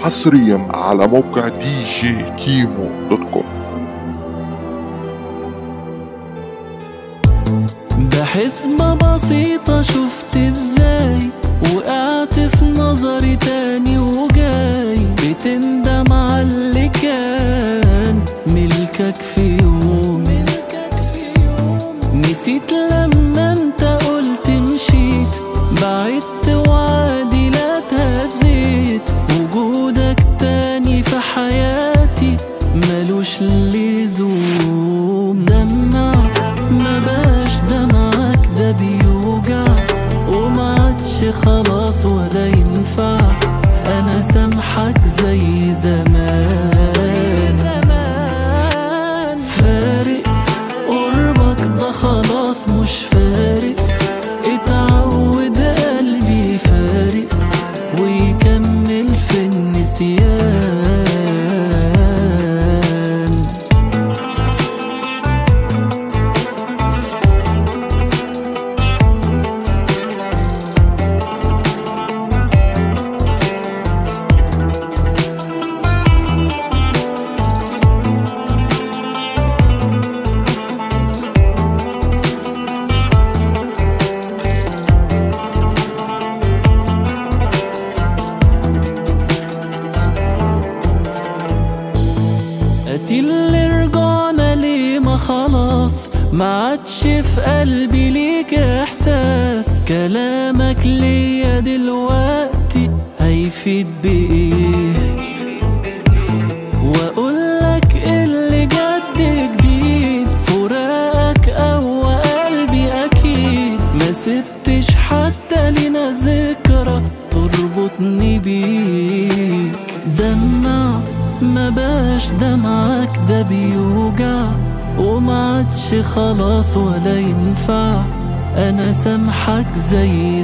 حصريا على موقع دي جي كيمو دوت كوم بحسبة بسيطة شفت ازاي وقعت في نظري تاني وجاي بتندم على اللي كان ملكك في يوم نسيت لما انت قلت مشيت بعدت وعادي لا تهزيت وجودك تاني في حياتي ملوش لزوم دمع ما بقاش دمعك ده بيوجع وما عادش خلاص ولا ينفع انا سامحك زي زمان فارق قربك ده خلاص مش فارق اتعود قلبي فارق ويكمل في النسيان ادي اللي رجعنا ليه ما خلاص ما عادش في قلبي ليك احساس كلامك ليا دلوقتي هيفيد بايه واقولك اللي جد جديد فراقك او قلبي اكيد ما سبتش حتى لينا ذكرى تربطني بيك دمع ما باش دمعك ده بيوجع وما عادش خلاص ولا ينفع انا سامحك زي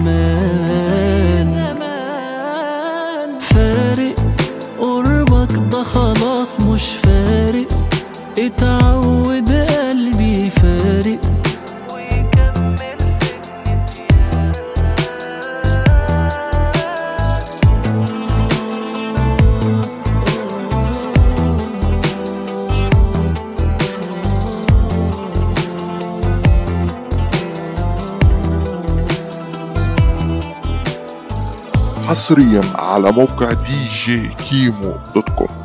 زمان فارق قربك ده خلاص مش فارق اتعود قلبي فارق حصريا على موقع دي جي كيمو دوت كوم